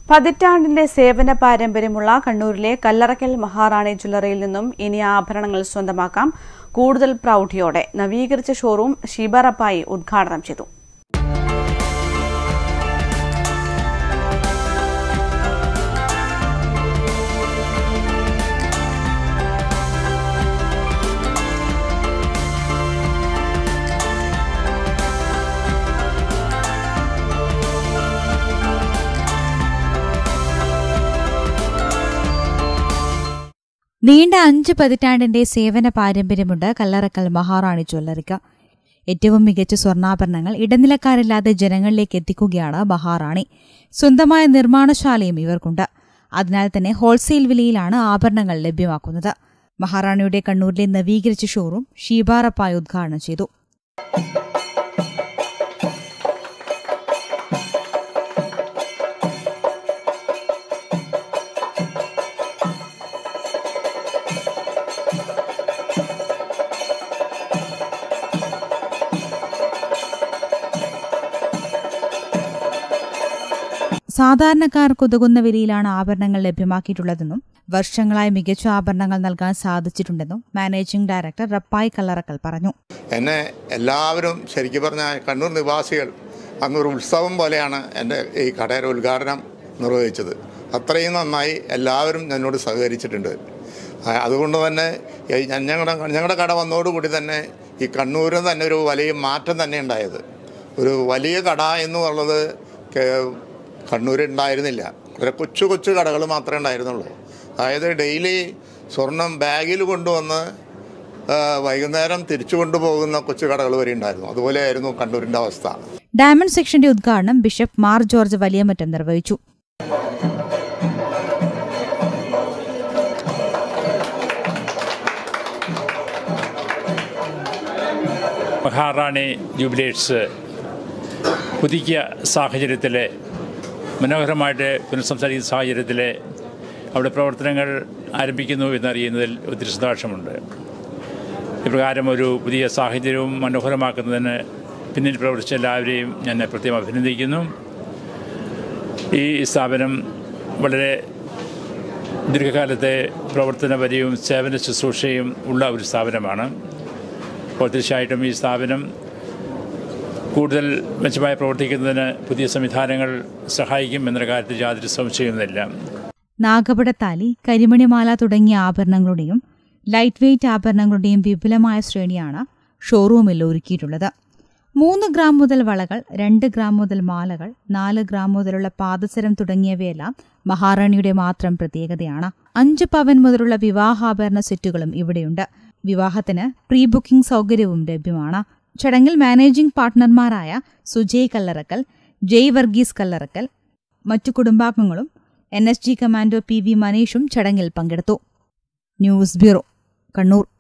പതിറ്റാണ്ടിന്റെ സേവന പാരമ്പര്യമുള്ള കണ്ണൂരിലെ കല്ലറക്കൽ മഹാറാണി ജ്വല്ലറിയിൽ നിന്നും ഇനി ആഭരണങ്ങൾ സ്വന്തമാക്കാം കൂടുതൽ പ്രൗഢിയോടെ നവീകരിച്ച ഷോറൂം ഷീബറപ്പായി ഉദ്ഘാടനം ചെയ്തു നീണ്ട അഞ്ച് പതിറ്റാണ്ടിന്റെ സേവന പാരമ്പര്യമുണ്ട് കല്ലറക്കൽ മഹാറാണി ജ്വല്ലറിക്ക് ഏറ്റവും മികച്ച സ്വർണ്ണാഭരണങ്ങൾ ഇടനിലക്കാരില്ലാതെ ജനങ്ങളിലേക്ക് എത്തിക്കുകയാണ് മഹാറാണി സ്വന്തമായ നിർമ്മാണശാലയും ഇവർക്കുണ്ട് അതിനാൽ തന്നെ ഹോൾസെയിൽ വിലയിലാണ് ആഭരണങ്ങൾ ലഭ്യമാക്കുന്നത് മഹാറാണിയുടെ കണ്ണൂരിലെ നവീകരിച്ച ഷോറൂം ഷീബാറപ്പായി ഉദ്ഘാടനം ചെയ്തു സാധാരണക്കാർക്ക് ഉതകുന്ന വിലയിലാണ് ആഭരണങ്ങൾ ലഭ്യമാക്കിയിട്ടുള്ളതെന്നും വർഷങ്ങളായി മികച്ച ആഭരണങ്ങൾ നൽകാൻ സാധിച്ചിട്ടുണ്ടെന്നും മാനേജിംഗ് ഡയറക്ടർ റപ്പായി കല്ലറക്കൽ പറഞ്ഞു എന്നെ എല്ലാവരും ശരിക്കും പറഞ്ഞാൽ കണ്ണൂർ നിവാസികൾ അന്നൊരു ഉത്സവം പോലെയാണ് എൻ്റെ ഈ കടയുടെ ഉദ്ഘാടനം നിർവഹിച്ചത് അത്രയും നന്നായി എല്ലാവരും എന്നോട് സഹകരിച്ചിട്ടുണ്ട് ആ, അതുകൊണ്ട് തന്നെ ഈ ഞങ്ങളുടെ ഞങ്ങളുടെ കട വന്നതോടുകൂടി തന്നെ ഈ കണ്ണൂരിൽ തന്നെ ഒരു വലിയ മാറ്റം തന്നെ ഉണ്ടായത് ഒരു വലിയ കട എന്നുള്ളത് കേ- കണ്ണൂരിൽ ഉണ്ടായിരുന്നില്ല വളരെ കൊച്ചു കൊച്ചു കടകൾ മാത്രമേ ഉണ്ടായിരുന്നുള്ളൂ അതായത് ഡെയിലി സ്വർണം ബാഗിൽ കൊണ്ടുവന്ന് ആ, വൈകുന്നേരം തിരിച്ചു കൊണ്ടുപോകുന്ന കൊച്ചു കടകൾ വരെ ഉണ്ടായിരുന്നു അതുപോലെയായിരുന്നു കണ്ണൂരിൻ്റെ അവസ്ഥ ഡയമണ്ട് സെക്ഷന്റെ ഉദ്ഘാടനം ബിഷപ്പ് മാർ ജോർജ് വലിയമറ്റം നിർവഹിച്ചു മഹാറാണി ജൂബിലേറ്റ്സ് പുതുക്കിയ സാഹചര്യത്തിൽ മനോഹരമായിട്ട് പുനഃസംസാരിക്കുന്ന സാഹചര്യത്തിൽ അവിടെ പ്രവർത്തനങ്ങൾ ആരംഭിക്കുന്നു എന്നറിയുന്നതിൽ ഒത്തിരി സന്തോഷമുണ്ട് ഇപ്രകാരം ഒരു പുതിയ സാഹചര്യവും മനോഹരമാക്കുന്നതിന് പിന്നിൽ പ്രവർത്തിച്ച എല്ലാവരെയും ഞാൻ പ്രത്യേകം അഭിനന്ദിക്കുന്നു ഈ സ്ഥാപനം വളരെ ദീർഘകാലത്തെ പ്രവർത്തനപരവും സേവന ശുശ്രൂഷയും ഉള്ള ഒരു സ്ഥാപനമാണ് അപ്പോൾ തീർച്ചയായിട്ടും ഈ സ്ഥാപനം കൂടുതൽ മെച്ചമായി പ്രവർത്തിക്കുന്നതിന് പുതിയ സംവിധാനങ്ങൾ സഹായിക്കും എന്ന കാര്യത്തിൽ യാതൊരു സംശയവുമില്ല നാഗപടത്താലി കരിമണിമാല തുടങ്ങിയ ആഭരണങ്ങളുടെയും ലൈറ്റ് വെയ്റ്റ് ആഭരണങ്ങളുടെയും വിപുലമായ ശ്രേണിയാണ് ഷോറൂമിൽ ഒരുക്കിയിട്ടുള്ളത് മൂന്ന് ഗ്രാം മുതൽ വളകൾ രണ്ട് ഗ്രാം മുതൽ മാലകൾ നാല് ഗ്രാം മുതലുള്ള പാദസരം തുടങ്ങിയവയെല്ലാം മഹാറാണിയുടെ മാത്രം പ്രത്യേകതയാണ് അഞ്ച് പവൻ മുതലുള്ള വിവാഹാഭരണ സെറ്റുകളും ഇവിടെയുണ്ട് വിവാഹത്തിന് പ്രീ ബുക്കിംഗ് സൗകര്യവും ലഭ്യമാണ് ചടങ്ങിൽ മാനേജിംഗ് പാർട്ട്ണർമാരായ സുജയ് കല്ലറക്കൽ ജയ് വർഗീസ് കല്ലറക്കൽ മറ്റു കുടുംബാംഗങ്ങളും N S G commando P V മനീഷും ചടങ്ങിൽ പങ്കെടുത്തു ന്യൂസ് ബ്യൂറോ കണ്ണൂർ